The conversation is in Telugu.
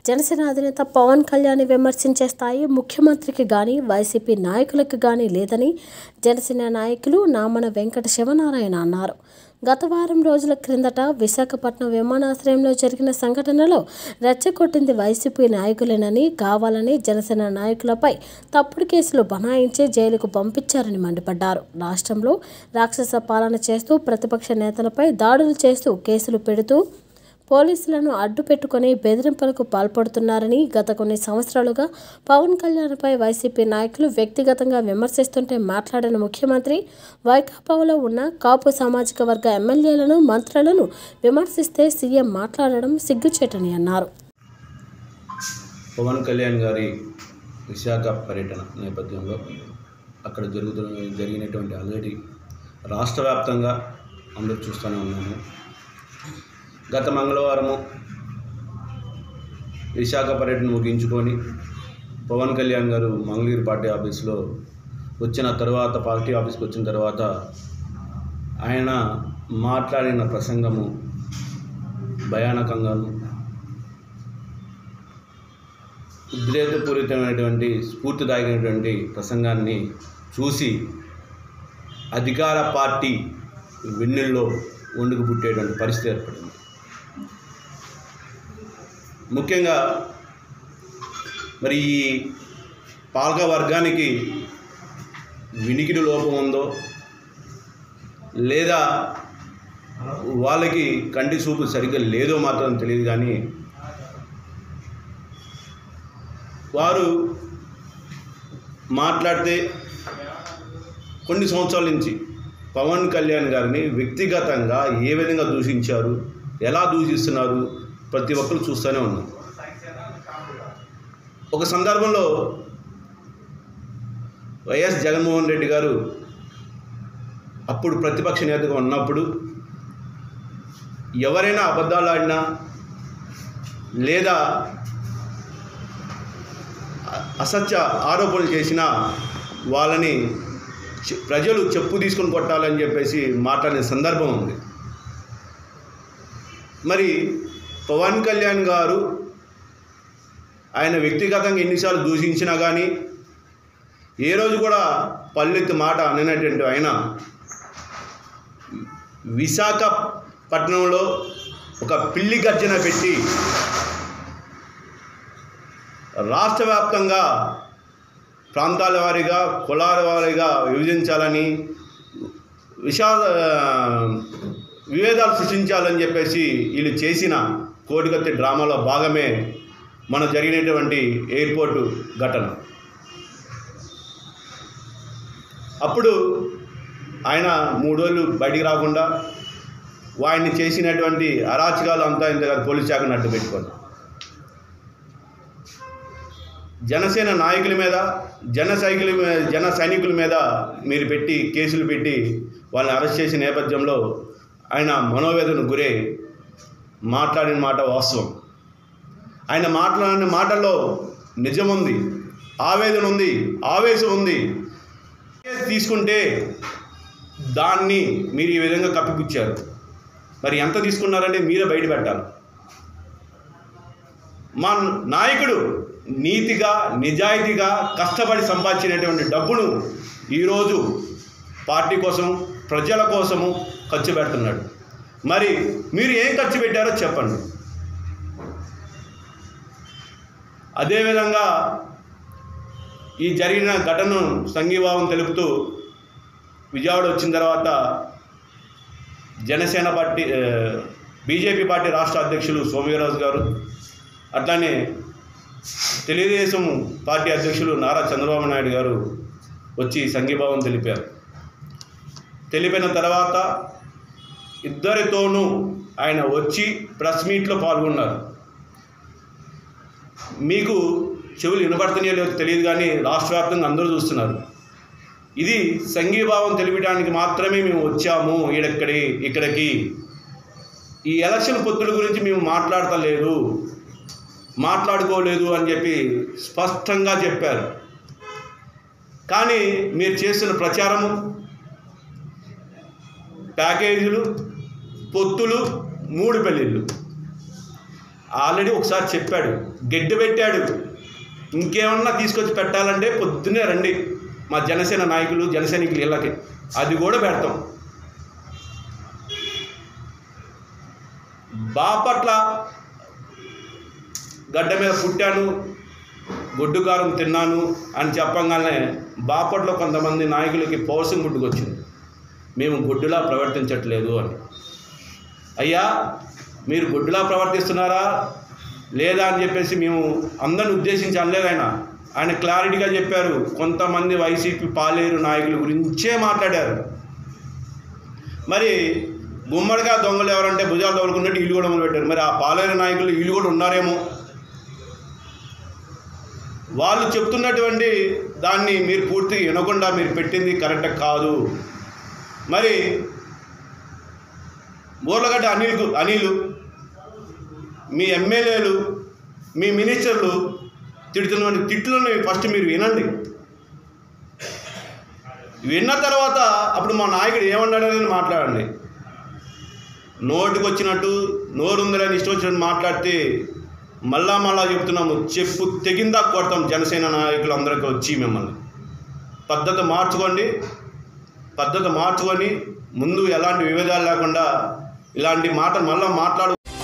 జనసేన అధినేత పవన్ కళ్యాణ్ విమర్శించే స్థాయి ముఖ్యమంత్రికి కానీ వైసీపీ నాయకులకు కానీ లేదని జనసేన నాయకులు నామన వెంకట శివనారాయణ అన్నారు గత వారం రోజుల క్రిందట విశాఖపట్నం విమానాశ్రయంలో జరిగిన సంఘటనలో రెచ్చగొట్టింది వైసీపీ నాయకులేనని కావాలని జనసేన నాయకులపై తప్పుడు కేసులు బనాయించి జైలుకు పంపించారని మండిపడ్డారు రాష్ట్రంలో రాక్షస పాలన చేస్తూ ప్రతిపక్ష నేతలపై దాడులు చేస్తూ కేసులు పెడుతూ పోలీసులను అడ్డు పెట్టుకుని బెదిరింపులకు పాల్పడుతున్నారని గత కొన్ని సంవత్సరాలుగా పవన్ కళ్యాణ్పై వైసీపీ నాయకులు వ్యక్తిగతంగా విమర్శిస్తుంటే మాట్లాడిన ముఖ్యమంత్రి వైకాపాలో ఉన్న కాపు సామాజిక వర్గ ఎమ్మెల్యేలను మంత్రులను విమర్శిస్తే సీఎం మాట్లాడడం సిగ్గుచేటని అన్నారు పవన్ కళ్యాణ్ గారి విశాఖ పర్యటన నేపథ్యంలో అక్కడ జరుగుతున్న జరిగినటువంటి అలజడి రాష్ట్ర వ్యాప్తంగా అందరూ చూస్తూనే ఉన్నాము గత మంగళవారము విశాఖ పర్యటన ముగించుకొని పవన్ కళ్యాణ్ గారు మంగళగిరి పార్టీ ఆఫీస్లో వచ్చిన తర్వాత పార్టీ ఆఫీస్కి వచ్చిన తర్వాత ఆయన మాట్లాడిన ప్రసంగము భయానకంగాను ఉద్రేకపూరితమైనటువంటి స్ఫూర్తిదాయకమైనటువంటి ప్రసంగాన్ని చూసి అధికార పార్టీ వెన్నెల్లో వండుకు పుట్టేటువంటి పరిస్థితి ఏర్పడింది ముఖ్యంగా మరి ఈ పాలక వర్గానికి వినికిడి లోపం ఉందో లేదా వాళ్ళకి కంటి చూపు సరిగ్గా లేదో మాత్రం తెలియదు కానీ వారు మాట్లాడితే కొన్ని సంవత్సరాల నుంచి పవన్ కళ్యాణ్ గారిని వ్యక్తిగతంగా ఏ విధంగా దూషించారు ఎలా దూషిస్తున్నారు ప్రతి ఒక్కరు చూస్తూనే ఉన్నాం ఒక సందర్భంలో వైఎస్ జగన్మోహన్ రెడ్డి గారు అప్పుడు ప్రతిపక్ష నేతగా ఉన్నప్పుడు ఎవరైనా అబద్ధాలు ఆడినా లేదా అసత్య ఆరోపణలు చేసినా వాళ్ళని చె- ప్రజలు చెప్పు తీసుకొని కొట్టాలని చెప్పేసి మాట్లాడిన సందర్భం ఉంది మరి పవన్ కళ్యాణ్ గారు ఆయన వ్యక్తిగతంగా ఎన్నిసార్లు దూషించినా కానీ ఏ రోజు కూడా పల్లెత్తి మాట అననటువంటి ఆయన విశాఖపట్నంలో ఒక పిల్లి గర్జన పెట్టి రాష్ట్ర వ్యాప్తంగా ప్రాంతాల వారీగా కులాల వారీగా విభజించాలని విషా విభేదాలు సృష్టించాలని చెప్పేసి వీళ్ళు చేసిన కోడికత్తి డ్రామాలో భాగమే మన జరిగినటువంటి ఎయిర్పోర్టు ఘటన అప్పుడు ఆయన మూడు రోజులు బయటికి రాకుండా వాడిని చేసినటువంటి అరాచకాలు అంతా ఇంత కాదు పోలీస్ శాఖను అడ్డు పెట్టుకొని జనసేన నాయకుల మీద జన సైకిల మీద జన సైనికుల మీద మీరు పెట్టి కేసులు పెట్టి వాళ్ళని అరెస్ట్ చేసిన నేపథ్యంలో ఆయన మనోవేదన గురై మాట్లాడిన మాట వాస్తవం ఆయన మాట్లాడిన మాటల్లో నిజం ఉంది ఆవేదన ఉంది ఆవేశం ఉంది కేసు తీసుకుంటే దాన్ని మీరు ఈ విధంగా కప్పిపుచ్చారు మరి ఎంత తీసుకున్నారంటే మీరే బయట పెట్టాలి మా నాయకుడు నీతిగా నిజాయితీగా కష్టపడి సంపాదించినటువంటి డబ్బును ఈరోజు పార్టీ కోసం ప్రజల కోసము ఖర్చు పెడుతున్నాడు మరి మీరు ఏం ఖర్చు పెట్టారో చెప్పండి అదేవిధంగా ఈ జరిగిన ఘటనను సంఘీభావం తెలుపుతూ విజయవాడ వచ్చిన తర్వాత జనసేన పార్టీ ఆ, బీజేపీ పార్టీ రాష్ట్ర అధ్యక్షులు సోమవీరాజు గారు అట్లానే తెలుగుదేశం పార్టీ అధ్యక్షులు నారా చంద్రబాబు నాయుడు గారు వచ్చి సంఘీభావం తెలిపారు తెలిపిన తర్వాత ఇద్దరితోనూ ఆయన వచ్చి ప్రెస్ మీట్లో పాల్గొన్నారు మీకు చెవులు వినపడుతున్నాయో లేదో తెలియదు కానీ రాష్ట్ర వ్యాప్తంగా అందరూ చూస్తున్నారు ఇది సంఘీభావం తెలిపడానికి మాత్రమే మేము వచ్చాము ఈడక్కడి ఇక్కడికి ఈ ఎలక్షన్ పొత్తుల గురించి మేము మాట్లాడతలేదు మాట్లాడుకోలేదు అని చెప్పి స్పష్టంగా చెప్పారు కానీ మీరు చేస్తున్న ప్రచారము ప్యాకేజీలు పొత్తులు మూడు పెళ్ళిళ్ళు ఆల్రెడీ ఒకసారి చెప్పాడు గడ్డి పెట్టాడు ఇంకేమన్నా తీసుకొచ్చి పెట్టాలంటే పొద్దున్నే రండి మా జనసేన నాయకులు జనసైనికులు ఇళ్ళకి అది కూడా పెడతాం బాపట్ల గడ్డ మీద పుట్టాను గొడ్డు కారం తిన్నాను అని చెప్పగానే బాపట్లో కొంతమంది నాయకులకి పౌరుషం గుడ్డుకొచ్చింది మేము గొడ్డులా ప్రవర్తించట్లేదు అని అయ్యా మీరు గొడ్డులా ప్రవర్తిస్తున్నారా లేదా అని చెప్పేసి మేము అందరిని ఉద్దేశించి అనలేదు ఆయన ఆయన క్లారిటీగా చెప్పారు కొంతమంది వైసీపీ పాలేరు నాయకుల గురించే మాట్లాడారు మరి గుమ్మడిగా దొంగలు ఎవరంటే భుజాలు తగులుకున్నట్టు ఇల్లు కూడా మొదలుపెట్టారు మరి ఆ పాలేరు నాయకులు ఇల్లు కూడా ఉన్నారేమో వాళ్ళు చెప్తున్నటువంటి దాన్ని మీరు పూర్తిగా వినకుండా మీరు పెట్టింది కరెక్ట్ కాదు మరి బోర్లగడ్డ అనిల్ అనిలు మీ ఎమ్మెల్యేలు మీ మినిస్టర్లు తిడుతున్న తిట్లని ఫస్ట్ మీరు వినండి విన్న తర్వాత అప్పుడు మా నాయకుడు ఏమన్నాడని మాట్లాడండి నోటికి వచ్చినట్టు నోరుందని ఇష్టం వచ్చినట్టు మాట్లాడితే మళ్ళా మళ్ళా చెప్తున్నాము చెప్పు తెగిందా కొడతాం జనసేన నాయకులందరికీ వచ్చి మిమ్మల్ని పద్ధతి మార్చుకోండి పద్ధతి మార్చుకొని ముందు ఎలాంటి విభేదాలు లేకుండా ఇలాంటి మాటలు మళ్ళీ మాట్లాడు